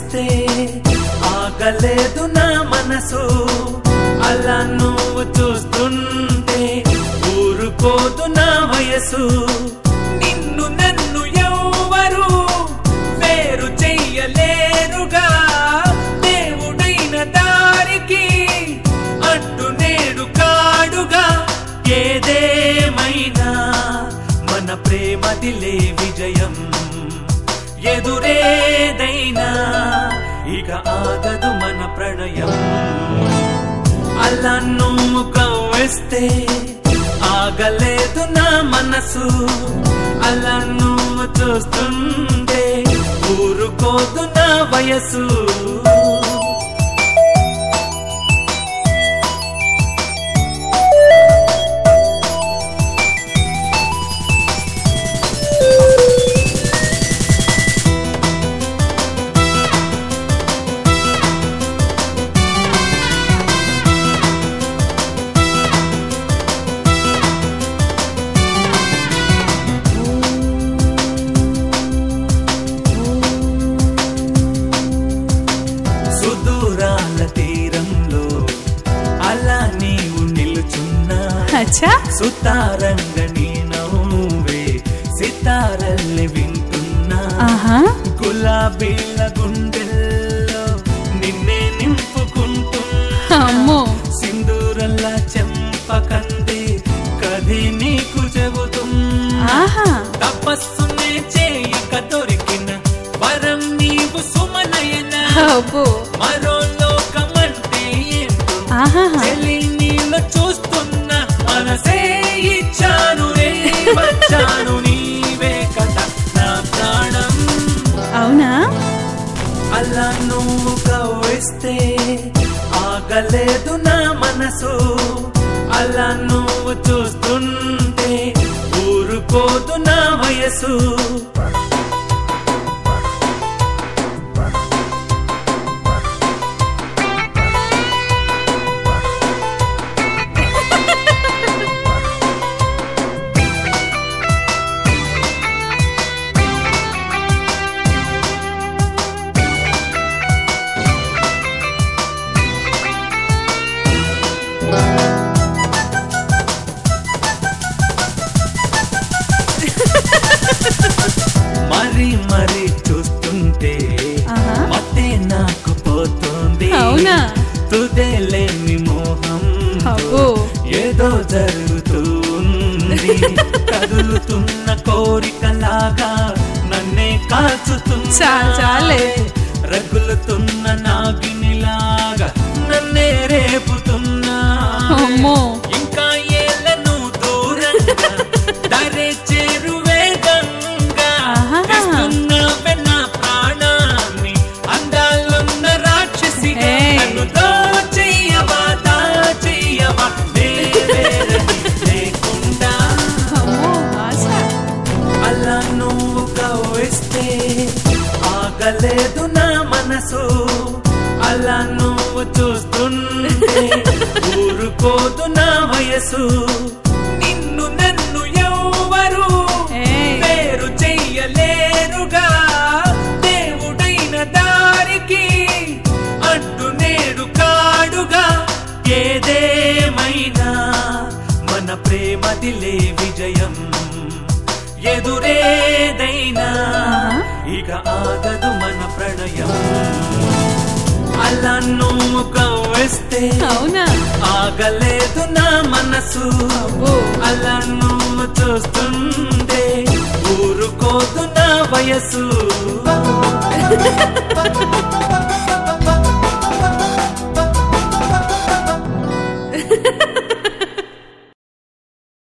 వేస్తే ఆగలేదు నా మనసు అలా నువ్వు చూస్తుంటే ఊరుకోదు నా వయసు నిన్ను నన్ను ఎవ్వరు వేరు చెయ్యలేరుగా దేవుడైన దారికి అడ్డు నేడు కాడుగా ఏదేమైనా మన ప్రేమదిలే విజయం ఎదురేదైనా ఇక ఆగదు మన ప్రణయం అలా నువ్వు కవ్వేస్తే ఆగలేదు నా మనసు అలా నువ్వు చూస్తుంటే ఊరుకోదు నా వయసు సుదూరాల తీరంలో అలా నీవు నిలుచున్నా అచ్చా సుతారంగ నీ నవ్వే సితారల్లి వింటున్నా ఆహా గులాబీల గుండెల్లో నిన్నే నింపుకుంటున్నా అమ్మో సింధూరల్లా చెంపకంది కది నీకు చెబుతున్నా ఆహా తపస్సునే చేయక దొరికిన వరం నీవు సుమనయన అబ్బో మరో లోకమంటే ఏంటో ఆహా చెల్లి నీలో చూస్తున్న మనసే ఇచ్చాను రే వచ్చాను నీవే కదా నా ప్రాణం అవునా అలా నువ్వు కవ్విస్తే ఆగలేదు నా మనసు అలా నువ్వు చూస్తుంటే ఊరుకోదు నా వయసు మరి మరి చూస్తుంటే ఆహా. మతే నాకు పోతుంది అవునా? తుదే లేని మోహం అబ్బో. ఏదో జరుగుతూ ఉంది కదులుతున్న కోరికలాగా నన్నే కాచుతున్నా చాలు, చాలే. రగులుతున్న నాగినిలాగా నన్నే రేపుతున్నా అమ్మో ఇంకా ఏళ్ళను దూరంగా దరే చేరువే గంగా ఆహా. ఇస్తున్నావే నా ప్రాణాన్ని అందాలున్న రాక్షసి ఏయ్. నన్ను దోచెయ్యవా దాచెయ్యవా నేవేరని లేకుండా అమ్మో ఆశ అలా నువ్వు కవ్విస్తే ఆగలేదు నా మనసు అలా నువ్వు చూస్తుంటే ఊరుకోదు నా వయసు నిన్ను నన్ను ఎవ్వరు ఏయ్. వేరు చెయ్యలేరుగా దేవుడైన దారికి అడ్డు నేడు కాడుగా ఏదేమైనా మన ప్రేమదిలే విజయం ఎదురేదైనా ఇక ఆగదు మన ప్రణయం అలా నువ్వు కవ్వేస్తే అవునా ఆగలేదు నా మనసు అబ్బో అలా నువ్వు చూస్తుంటే ఊరుకోదు నా వయసు